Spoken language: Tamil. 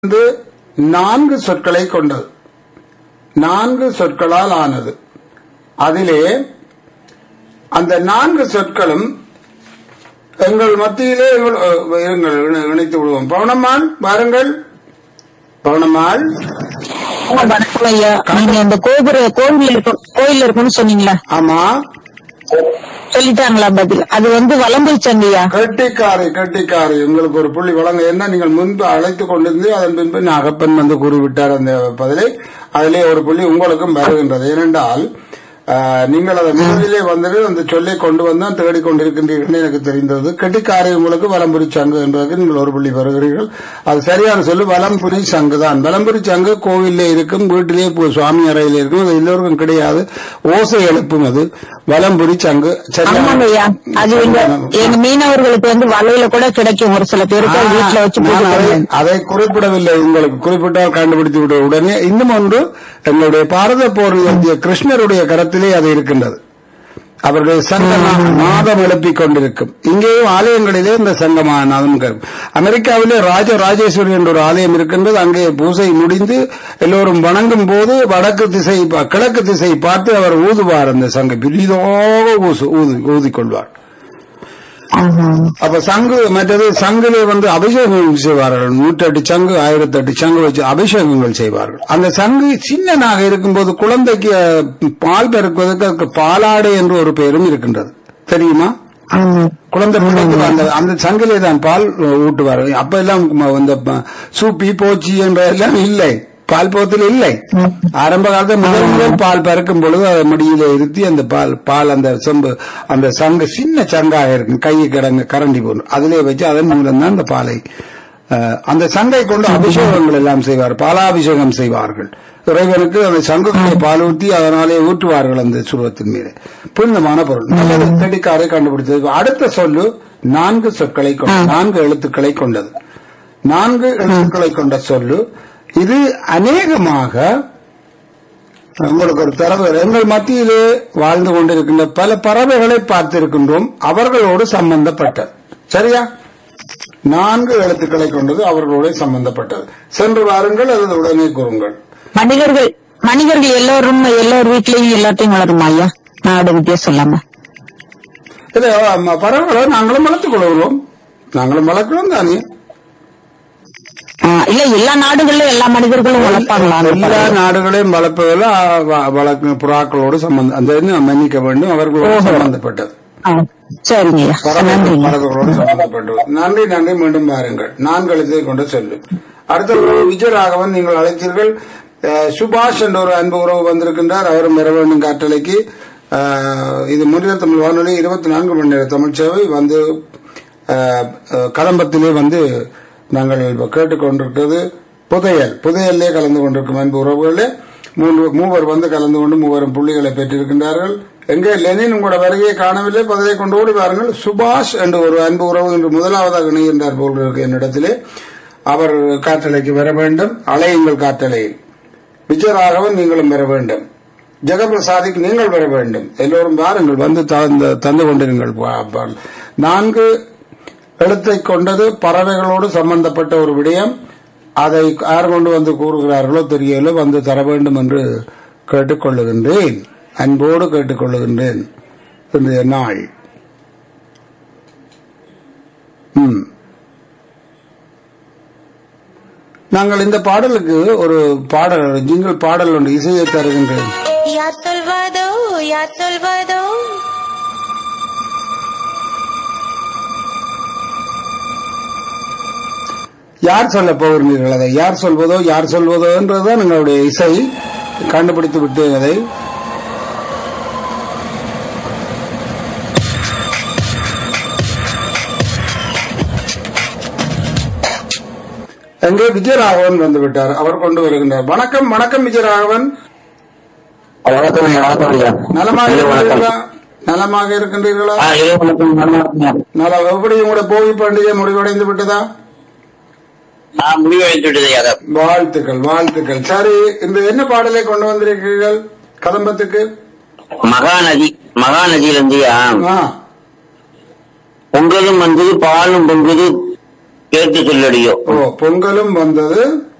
வந்து நான்கு சொற்களை கொண்டது நான்கு சொற்களால் ஆனது அதிலே அந்த நான்கு சொற்களும் எங்கள் மத்தியிலே எங்கள், அஹ், இருங்கள், இணை- இணைத்து விடுவோம் பவனம்மாள் வாருங்கள் பவனம்மாள் ஆ, வணக்கம் ஐயா நீங்க அந்த கோபுர கோவில் இருக்கும் கோயில் இருக்கும்னு சொன்னீங்களா ஆமா சொல்லிட்டாங்களா பதில் அது வந்து வலம்புரி சந்தையா கட்டிக்காரி கட்டிக்காரி உங்களுக்கு ஒரு புள்ளி வழங்க என்ன நீங்கள் முன்பு அழைத்துக் கொண்டிருந்து அதன் பின்பு நாகப்பன் வந்து கூறிவிட்டார் அந்த பதிலை அதிலே ஒரு புள்ளி உங்களுக்கும் வருகின்றது ஏனென்றால் ஆஹ், நீங்கள் அதை முதலிலே வந்துட்டு அந்த சொல்லை கொண்டு வந்தான் தேடிக் கொண்டிருக்கின்றீர்கள் எனக்கு தெரிந்தது கெட்டிக்காரி உங்களுக்கு வலம்புரி சங்கு என்பதற்கு நீங்கள் ஒரு புள்ளி வருகிறீர்கள் அது சரியான சொல்லு வலம்புரி சங்கு தான் வலம்புரி சங்கு கோவிலே இருக்கும் வீட்டிலே பு- சுவாமி அறையில் இருக்கும் அது எல்லோருக்கும் கிடையாது ஓசை எழுப்பும் அது வலம்புரி சங்கு ஆமாங்க ஐயா அது எங்க எங்க மீனவர்களுக்கு வந்து வலையில கூட கிடைக்கும் ஒரு சில பேருக்கு அது வீட்டுல வச்சு நான் பூஜை அதை- பண்ணுவாங்க. அதை குறிப்பிடவில்லை உங்களுக்கு குறிப்பிட்டால் கண்டுபிடித்து விட உடனே இன்னும் ஒன்று எங்களுடைய பாரத போரில் எழுதிய கிருஷ்ணருடைய கரத்திலே அது இருக்கின்றது அவருடைய சங்க நாதம் எழுப்பிக் கொண்டிருக்கும் இங்கேயும் ஆலயங்களிலே இந்த சங்கமான நாதம் கேட்கும். அமெரிக்காவிலே ராஜ ராஜேஸ்வரி என்ற ஒரு ஆலயம் இருக்கின்றது அங்கே பூசை முடிந்து எல்லோரும் வணங்கும் போது வடக்கு திசை பா- கிழக்கு திசை பார்த்து அவர் ஊதுவார் அந்த சங்கை பெரிதாக ஊசு ஊதி ஊதிக்கொள்வார் ஆஹா. அப்ப சங்கு மற்றது சங்குல வந்து அபிஷேகம் செய்வார்கள் நூற்றெட்டு சங்கு ஆயிரத்தி எட்டு சங்கு வச்சு அபிஷேகங்கள் செய்வார்கள் அந்த சங்கு சின்னனாக இருக்கும்போது குழந்தைக்கு அஹ், பால் பெருக்குவதற்கு அதுக்கு பாலாடை என்று ஒரு பெயரும் இருக்கின்றது தெரியுமா ஆமா. குழந்தை பிள்ளைக்கு அந்த அந்த சங்கிலே தான் பால் அஹ், ஊட்டுவார்கள் அப்ப எல்லாம் ம- இந்த ப- சூப்பி போச்சி என்ற எல்லாம் இல்லை பால் போத்தில் இல்லை ஆரம்ப காலத்தில் முதல் முதல் பால் பறக்கும் பொழுது அதை மடியில இருத்தி அந்த பால் பால் அந்த செம்பு அந்த சங்கு சின்ன சங்காக இருக்கும் கையை கிடங்க கரண்டி போன்று அதிலே வச்சு அதன் மூலம் தான் அந்த பாலை அஹ், அந்த சங்கை கொண்டு அபிஷேகங்கள் எல்லாம் செய்வார் பாலாபிஷேகம் செய்வார்கள் இறைவனுக்கு அந்த சங்குக்குள்ளே பால் ஊற்றி அதனாலே ஊற்றுவார்கள் அந்த சுருவத்தின் மீது புனிதமான பொருள் நல்லது செடிக்காரை கண்டுபிடித்தது அடுத்த சொல்லு நான்கு சொற்களை கொண்ட நான்கு எழுத்துக்களை கொண்டது நான்கு எழுத்துக்களை கொண்ட சொல்லு இது அநேகமாக உங்களுக்கு ஒரு தரவு எங்கள் மத்தியிலே வாழ்ந்து கொண்டிருக்கின்ற பல பறவைகளை பார்த்திருக்கின்றோம் அவர்களோடு சம்பந்தப்பட்டது சரியா நான்கு எழுத்துக்களை கொண்டது அவர்களோடு சம்பந்தப்பட்டது சென்று வாருங்கள் அல்லது உடனே கூறுங்கள் மனிதர்கள் மனிதர்கள் எல்லோரும் எல்லோர் வீட்லயும் எல்லாத்தையும் வளருமா ஐயா நாடு வித்தியாசம் இல்லாம இல்ல ஆமா, பறவைகளை நாங்களும் வளர்த்துக் கொள்கிறோம் நாங்களும் வளர்க்கிறோம் தானே ஆ, இல்ல எல்லா நாடுகள்லயும் எல்லா மனிதர்களும் வளர்ப்பாங்களா அந்த எல்லா பறவை? நாடுகளையும் வளர்ப்பதில் ஆ, வ- வளர்க்கும் புறாக்களோடு சம்பந்தம் அந்த இது மன்னிக்க வேண்டும் அவர்களோடு ஓஹோ. சம்பந்தப்பட்டது ஆ, சரிங்க ஐயா பறவைகள் நன்றிங்க பறவைகளோடு சம்பந்தப்பட்டது நன்றி நன்றி மீண்டும் பாருங்கள் நான்கு எழுத்தை கொண்டு சொல்லு அடுத்த விஜயராகவன் நீங்கள் அழைத்தீர்கள் அஹ், சுபாஷ் என்ற ஒரு அன்பு உறவு வந்திருக்கின்றார் அவரும் பெற வேண்டும் காற்றலைக்கு அஹ், இது முன்னிலை தமிழ் வானொலி இருபத்தி நான்கு மணி நேர தமிழ் சேவை வந்து அஹ், அஹ், கதம்பத்திலே வந்து நாங்கள் இப்ப கேட்டுக்கொண்டிருக்கிறது புதையல் புதையல்லே கலந்து கொண்டிருக்கும் அன்பு உறவுகளே மூன்று மூவர் வந்து கலந்து கொண்டு மூவரும் புள்ளிகளை பெற்றிருக்கின்றார்கள் எங்கே லெனின் உங்களோட வருகையை காணவில்லை பதிலை கொண்டு ஓடி வாருங்கள் சுபாஷ் என்று ஒரு அன்பு உறவு என்று முதலாவதாக இணைகின்றார் போல் இருக்கு என்னிடத்திலே அவர் காற்றலைக்கு வர வேண்டும் அலையுங்கள் காற்றலையில் விஜயராகவன் நீங்களும் வர வேண்டும் ஜெகபிரசாதிக்கு நீங்கள் வர வேண்டும் எல்லோரும் வாருங்கள் வந்து தந்து- தந்து கொண்டிருங்கள் பா- பா- நான்கு எழுத்தை கொண்டது பறவைகளோடு சம்பந்தப்பட்ட ஒரு விடயம் அதை யார் கொண்டு வந்து கூறுகிறார்களோ தெரியல வந்து தர வேண்டும் என்று கேட்டுக்கொள்ளுகின்றேன் அன்போடு கேட்டுக்கொள்ளுகின்றேன் இன்றைய நாள் ம். நாங்கள் இந்த பாடலுக்கு ஒரு பாடல் ஜிங்கிள் பாடல் ஒன்று இசையை தருகின்றேன் Ya Salvador, Ya Salvador. யார் சொல்ல போகிறீர்கள் அதை யார் சொல்வதோ யார் சொல்வதோ என்றதுதான் எங்களுடைய இசை கண்டுபிடித்து விட்டு அதை எங்கே விஜயராகவன் வந்து விட்டார் அவர் கொண்டு வருகின்றார் வணக்கம் வணக்கம் விஜயராகவன் வணக்கம் ஐயா, வணக்கம் ஐயா. நலமாக ஐயா, வணக்கம். இருக்கின்றீர்களா நலமாக இருக்கின்றீர்களா ஆ, ஐயா, வணக்கம், நல்லா இருக்கேன். நல எப்படி உங்களோட போகி பண்டிகை முடிவடைந்து விட்டதா நான் முடிவு எடுத்துட்டது ஐயா. வாழ்த்துக்கள் வாழ்த்துக்கள் சரி இந்த என்ன பாடலை கொண்டு வந்திருக்கிறீர்கள் கதம்பத்துக்கு மகாநதி மகாநதியில இருந்து ஐயா, ஆ, பொங்கலும் வந்தது பாலும் பொங்குது கேட்டு சொல்லடியோ ஓ பொங்கலும் வந்தது